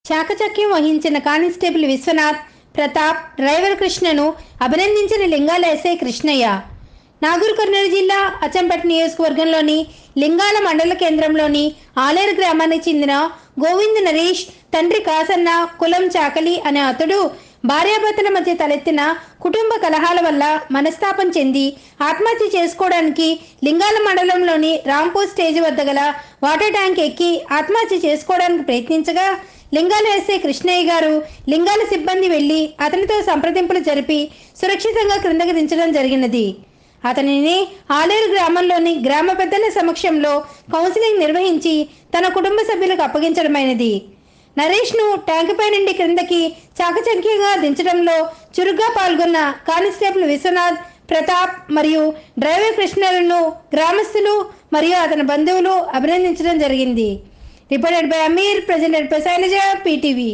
చాకచక్యం వహించిన constable Vishwanath Pratap driver కృష్ణను అభినందించిన లింగాల ఎస్ఐ కృష్ణయ్య నాగూర్ కర్నూలు జిల్లా అచ్చంపేట నియోజకవర్గంలోని లింగాల మండల కేంద్రంలోని ఆలేరు గ్రామానికి చెందిన గోవింద్ నరేష్ తండ్రి కాసన్న కులం చాకలి అనే అతడు భార్యాభర్తల మధ్య తలెత్తిన కుటుంబ కలహాల వల్ల మనస్తాపం చెంది ఆత్మహత్య చేసుకోవడానికి లింగాల మండలంలోని రాంపూర్ స్టేజ్ వద్ద గల వాటర్ ట్యాంక్ ఎక్కి ఆత్మహత్య చేసుకోవడానికి ప్రయత్నించగా లింగాల ఎస్ఐ కృష్ణయ్య గారు లింగాల సిబ్బంది వెళ్లి అతనితో సంప్రదింపులు జరిపి సురక్షితంగా క్రిందకి దించడం జరిగినది అతనిని ఆలేరు గ్రామంలోని గ్రామ పెద్దల సమక్షంలో కౌన్సిలింగ్ నిర్వహించి తన కుటుంబ సభ్యులకు అప్పగించడమైనది నరేష్ను ట్యాంకుపై నుండి క్రిందకి చాకచక్యంగా దించడంలో చురుగ్గా పాల్గొన్న కానిస్టేబుల్ విశ్వనాథ్ ప్రతాప్ మరియు డ్రైవర్ కృష్ణలను గ్రామస్తులు మరియు అతని బంధువులు అభినందించడం జరిగింది reported by Ameer president by Shailaja PTV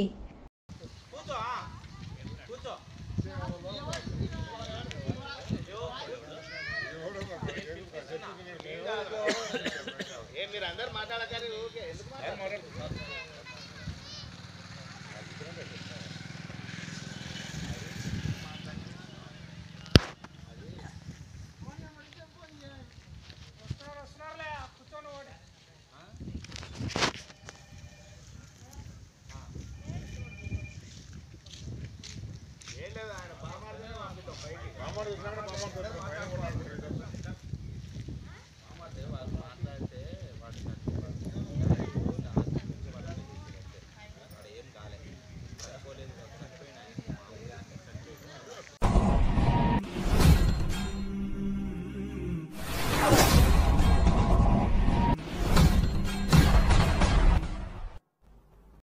ఏ మీరు అందరు మాట్లాడకండి ఊరికే ఎందుకు మాట్లాడతారు?